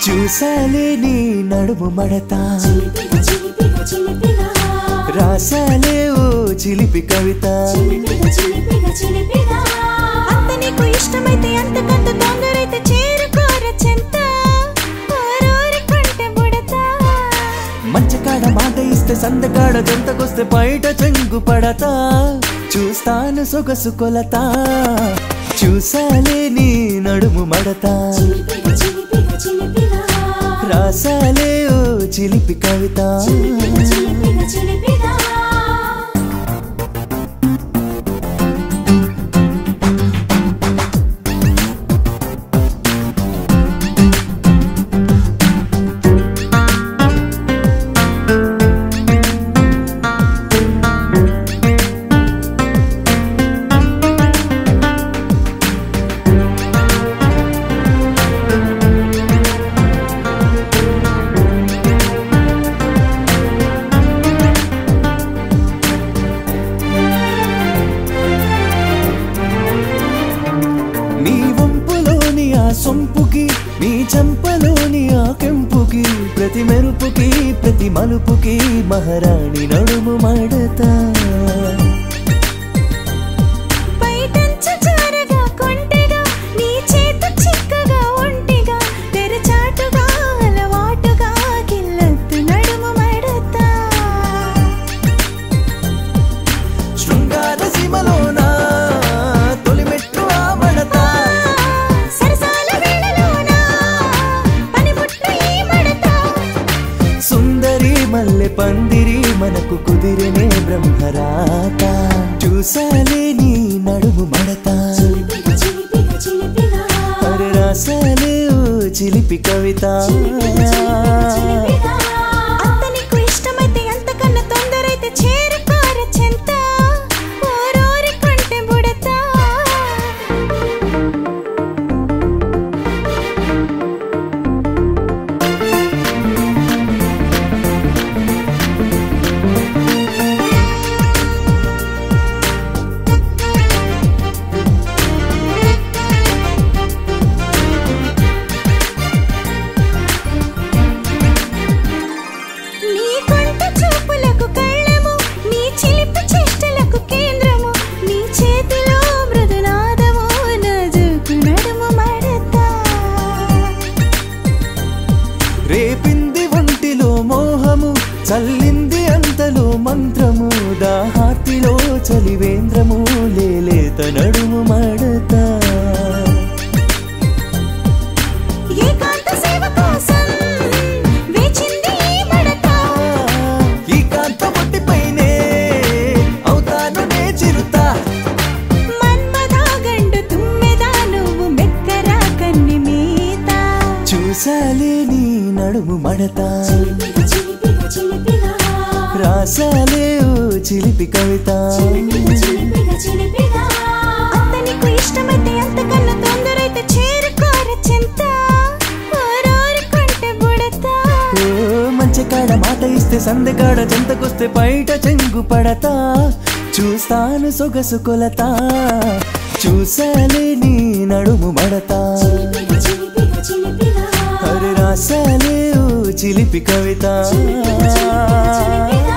చూసాలే నీ నడుము మడతా చిలిపిగా చిలిపిగా చిలిపిగా రాసాలే ఓ చిలిపి కవిత చిలిపిగా చిలిపిగా చిలిపిగా అంత నీకు ఇష్టమైతే అంతకంత తొందరైతే చేరుకోర చెంత ఓరోరి కొంటె బుడతా మంచకాడ మాట ఇస్తే సందకాడ జంతకొస్తే బయట చెంగు పడతా చూస్తాను సొగసు కొలతా చూసాలే నీ నడుము మడతా చిలిపిగా చిలిపిగా చిలిపిగా రాసాలే ఓ చిలిపి కవిత చిలిపిగా చిలిపిగా చిలిపిగా నీ వంపులోని ఆ సొంపుకి నీ చంపలోని ఆ కెంపుకి ప్రతి మెరుపుకి ప్రతి మలుపుకి మహారాణి నడుము మడతా బయటంచు జారగా కొంటెగా నీ చేత చిక్కగా ఒంటిగా తెరచాటుగా అలవాటుగా కిల్లత్తు నడుము మడతా శృంగార సీమలోన తొలి మెట్టు ఆ మడతా సరసాల వేళలోన పనిముట్టు ఈ మడతా సుందరి మల్లె పందిరి మనకు కుదిరినే బ్రహ్మరాత చూసాలే నీ నడుము మడతా చిలిపిగా చిలిపిగా చిలిపిగా అరే రాసాలే ఓ చిలిపి కవిత చిలిపిగా అంత నీకు ఇష్టమైతే అంతకన్నా తొందరైతే చేరుకోర చెంత ఓరోరి కొంటె బుడతా నీ కొంట చూపులకు కళ్ళము నీ చిలిపి చేష్టలకు కేంద్రము నీ చేతిలో మృదునాదము నజుకు నడుము మడతా రేపింది ఒంటిలో మోహము చల్లింది అంతలో మంత్రము దాహార్తిలో చలివేంద్రము లేలేత నడుము మడతా ఏకాంత సేవ కోసం వేచింది ఈ మడతా ఈ కాంత ఒట్టిపైనే అవుతాను నే చిరుతా మన్మథ గండు తుమ్మెదా నువ్వు మెక్కరా కన్ని మీత చూసాలే నీ నడుము మడతా చిలిపిగా చిలిపిగా చిలిపిగా రాసాలే ఓ చిలిపి కవిత చిలిపిగా చిలిపిగా చిలిపిగా అంత నీకు ఇష్టమైతే అంతకన్నా తొందరైతే చేరుకోర చెంత ఓరోరి కొంటె బుడతా ఓ మంచి కాడ మాట ఇస్తే సందెకాడ చెంతకొస్తే బయట చెంగు పడతా చూస్తాను సొగసు కొలతా చూసాలే నీ నడుము మడతా చిలిపిగా చిలిపిగా చిలిపిగా హరి రాసాలే ఓ చిలిపి కవిత చిలిపిగా చిలిపిగా చిలిపిగా